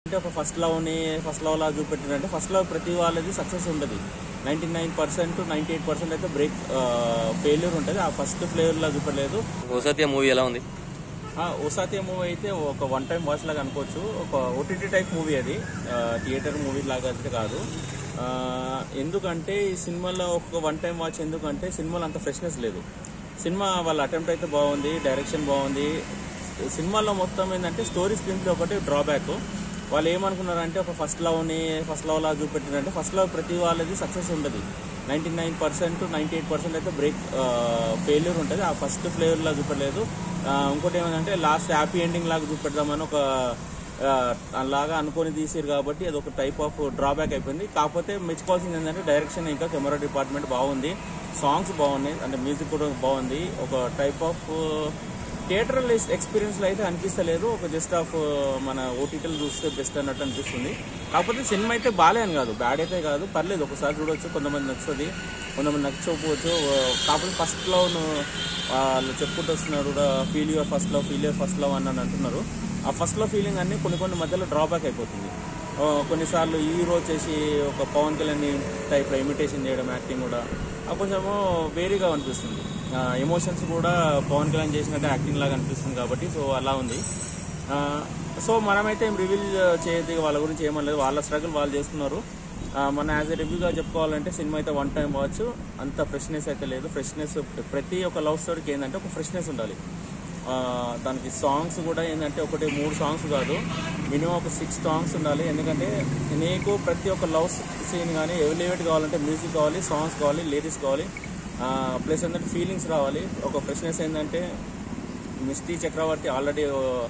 అంటే ఒక ఫస్ట్ లవ్ని ఫస్ట్ లవ్ లా చూపెట్టారంటే ఫస్ట్ లవ్ ప్రతి వాళ్ళది సక్సెస్ ఉండదు ninety nine percent ninety eight percent అయితే బ్రేక్ ఫెయిల్యూర్ ఉంటుంది ఆ ఫస్ట్ ఫ్లేవర్ లా చూపెట్టలేదు ఓసత్య మూవీ ఎలా ఉంది ఓసాతి మూవీ అయితే ఒక వన్ టైం వాచ్ లాగా అనుకోవచ్చు ఒక ఓటీటీ టైప్ మూవీ అది థియేటర్ మూవీ లాగా అయితే కాదు ఆ, ఎందుకంటే ఈ సినిమాలో ఒక వన్ టైం వాచ్ ఎందుకంటే సినిమాలో అంత ఫ్రెష్నెస్ లేదు సినిమా వాళ్ళ అటెంప్ట్ అయితే బాగుంది డైరెక్షన్ బాగుంది సినిమాలో మొత్తం ఏంటంటే స్టోరీ స్క్రీన్ ప్లే ఒకటి డ్రాబ్యాక్ వాళ్ళు ఏమనుకున్నారంటే ఒక ఫస్ట్ లవ్ని ఫస్ట్ లవ్ లా చూపెట్టారంటే ఫస్ట్ లవ్ ప్రతి వాళ్ళది సక్సెస్ ఉండదు ninety nine percent ninety eight percent అయితే బ్రేక్ ఫెయిల్యూర్ ఉంటుంది ఆ ఫస్ట్ ఫ్లేవర్ లా చూపెట్టలేదు ఆ, ఇంకోటి ఏమంటే లాస్ట్ హ్యాపీ ఎండింగ్ లాగా చూపెడదామని ఒక ఆ, అలాగా అనుకొని తీసారు కాబట్టి అది ఒక టైప్ ఆఫ్ డ్రాబ్యాక్ అయిపోయింది కాకపోతే మెచ్చుకోవాల్సింది ఏంటంటే డైరెక్షన్ ఇంకా కెమెరా డిపార్ట్మెంట్ బాగుంది సాంగ్స్ బాగున్నాయి అంటే మ్యూజిక్ కూడా బాగుంది ఒక టైప్ ఆఫ్ థియేటర్ ఎక్స్పీరియన్స్లో అయితే అనిపిస్తలేదు ఒక జస్ట్ ఆఫ్ మన ఓటీటీలు చూస్తే బెస్ట్ అన్నట్టు అనిపిస్తుంది కాకపోతే సినిమా అయితే బాలే అని కాదు బ్యాడ్ అయితే కాదు పర్లేదు ఒకసారి చూడొచ్చు కొంతమంది నచ్చుతుంది కొంతమంది నచ్చకపోవచ్చు ఆ, కాకపోతే ఫస్ట్లో వాళ్ళు చెప్పుకుంటూ వస్తున్నారు కూడా feel your first love feel your first love అని అంటున్నారు ఆ ఫస్ట్ లవ్ ఫీలింగ్ అన్ని కొన్ని కొన్ని మధ్యలో డ్రాబ్యాక్ అయిపోతుంది ఆ, కొన్నిసార్లు హీరో వచ్చేసి ఒక పవన్ కళ్యాణ్ టైప్లో ఇమిటేషన్ చేయడం యాక్టింగ్ కూడా ఆ కొంచెము వేరీగా అనిపిస్తుంది ఎమోషన్స్ కూడా పవన్ కళ్యాణ్ చేసినట్టే యాక్టింగ్ లాగా అనిపిస్తుంది కాబట్టి సో అలా ఉంది ఆ, సో మనమైతే ఏం రివీల్ చేయదు వాళ్ళ గురించి ఏమనలేదు వాళ్ళ స్ట్రగుల్ వాళ్ళు చేస్తున్నారు ఆ, మన యాజ్ ఎ రివ్యూగా చెప్పుకోవాలంటే సినిమా అయితే వన్ టైం వాచ్ అంత ఫ్రెష్నెస్ అయితే లేదు ఫ్రెష్నెస్ ప్రతి ఒక్క లవ్ స్టోరీకి ఏంటంటే ఒక ఫ్రెష్నెస్ ఉండాలి ఆ, దానికి సాంగ్స్ కూడా ఏంటంటే ఒకటి మూడు సాంగ్స్ కాదు మినిమం ఒక సిక్స్ సాంగ్స్ ఉండాలి ఎందుకంటే నీకు ప్రతి ఒక్క లవ్ సీన్ కానీ ఎలివేట్ కావాలంటే మ్యూజిక్ కావాలి సాంగ్స్ కావాలి లిరిక్స్ కావాలి ప్లస్ ఏంటంటే ఫీలింగ్స్ రావాలి ఒక ఫ్రెష్నెస్ ఏంటంటే మిస్టీ చక్రవర్తి ఆల్రెడీ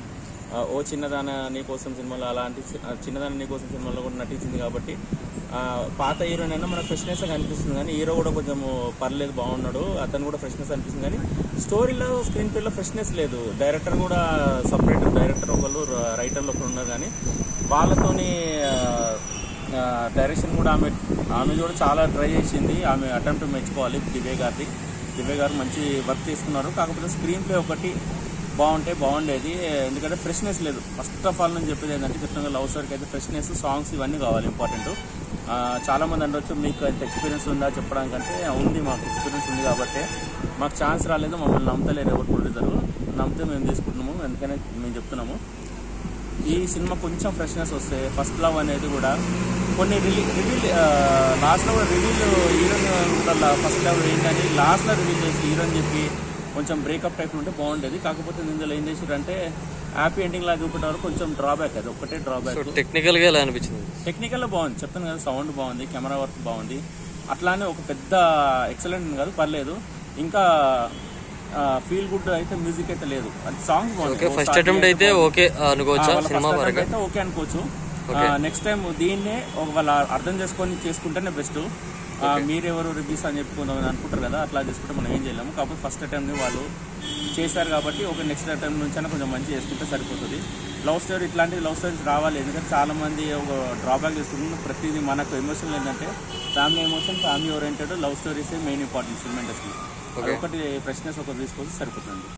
ఓ చిన్నదాన నీకోసం సినిమాలో అలాంటి సి- ఆ, చిన్నదాన నీకోసం సినిమాలో కూడా నటించింది కాబట్టి ఆ, పాత హీరోయిన్ అయినా మనకు ఫ్రెష్నెస్ అనిపిస్తుంది కానీ హీరో కూడా కొంచెం పర్లేదు బాగున్నాడు అతను కూడా ఫ్రెష్నెస్ అనిపిస్తుంది కానీ స్టోరీలో స్క్రీన్ ప్లేలో ఫ్రెష్నెస్ లేదు డైరెక్టర్ కూడా సపరేట్ డైరెక్టర్ ఒకళ్ళు రైటర్లు ఒకరు ఉన్నారు కానీ వాళ్ళతోని ఆ, డైరెక్షన్ కూడా ఆమె ఆమె కూడా చాలా ట్రై చేసింది ఆమె అటెంప్ట్ మెచ్చుకోవాలి దివ్య గారిది దివ్య గారు మంచి వర్క్ తీసుకున్నారు కాకపోతే స్క్రీన్ ప్లే ఒకటి బాగుంటే బాగుండేది ఎందుకంటే ఫ్రెష్నెస్ లేదు ఫస్ట్ ఆఫ్ ఆల్ నేను చెప్పేది ఏంటంటే చెప్తున్నా లవ్ స్టోరీకి అయితే ఫ్రెష్నెస్ సాంగ్స్ ఇవన్నీ కావాలి ఇంపార్టెంట్ చాలా మంది అనొచ్చు మీకు ఎంత ఎక్స్పీరియన్స్ ఉందా చెప్పడానికంటే ఉంది మాకు ఎక్స్పీరియన్స్ ఉంది కాబట్టి మాకు ఛాన్స్ రాలేదు మమ్మల్ని నమ్మతలేరు ఎవరు ప్రొడ్యూసర్ నమ్మితే మేము తీసుకుంటున్నాము ఎందుకనే మేము చెప్తున్నాము ఈ సినిమా కొంచెం ఫ్రెష్నెస్ వస్తే ఫస్ట్ లవ్ అనేది కూడా కొన్ని రిలీ రివీల్ లాస్ట్లో కూడా రివీల్ హీరోయిన్ ఉండాల ఫస్ట్ లవ్ ఏంటని లాస్ట్లో రివీల్ చేసి హీరో అని చెప్పి కొంచెం బ్రేకప్ టైప్ ఉంటే బాగుండేది కాకపోతే ఇందులో ఏం చేసారంటే హ్యాపీ ఎండింగ్ లాగా చూపెట్టారు కొంచెం డ్రాబ్యాక్ అది ఒక్కటే డ్రాబ్యాక్ టెక్నికల్ గా ఎలా అనిపించింది టెక్నికల్ బాగుంది చెప్తాను కదా సౌండ్ బాగుంది కెమెరా వర్క్ బాగుంది అట్లానే ఒక పెద్ద ఎక్సలెంట్ కాదు పర్లేదు ఇంకా ఫీల్ గుడ్ అయితే మ్యూజిక్ అయితే లేదు అది సాంగ్స్ ఓకే బాగుంది ఫస్ట్ అటెంప్ట్ అయితే ఓకే అనుకోవచ్చా వాళ్ళ సినిమా first attempt పరంగా అయితే ఓకే అనుకోవచ్చు నెక్స్ట్ టైం దీన్నే ఒక వాళ్ళ అర్థం చేసుకొని చేసుకుంటేనే బెస్ట్ మీరెవరు రివ్యూస్ అని చెప్పుకుందాం అనుకుంటారు కదా అట్లా చేసుకుంటే మనం ఏం చేయలేము కాకపోతే ఫస్ట్ అటెంప్ట్ వాళ్ళు చేశారు కాబట్టి ఒక నెక్స్ట్ అటెంప్ట్ నుంచి అయినా కొంచెం మంచి చేసుకుంటే సరిపోతుంది లవ్ స్టోరీ ఇట్లాంటి లవ్ స్టోరీస్ రావాలి ఎందుకంటే చాలా మంది ఒక డ్రాబ్యాక్ చేసుకుంటున్నారు ప్రతిదీ మనకు ఎమోషన్ ఏంటంటే family emotion family oriented love stories main important film industry ఒకటి ఫ్రెష్నెస్ ఒకటి తీసుకొస్తే సరిపోతుంది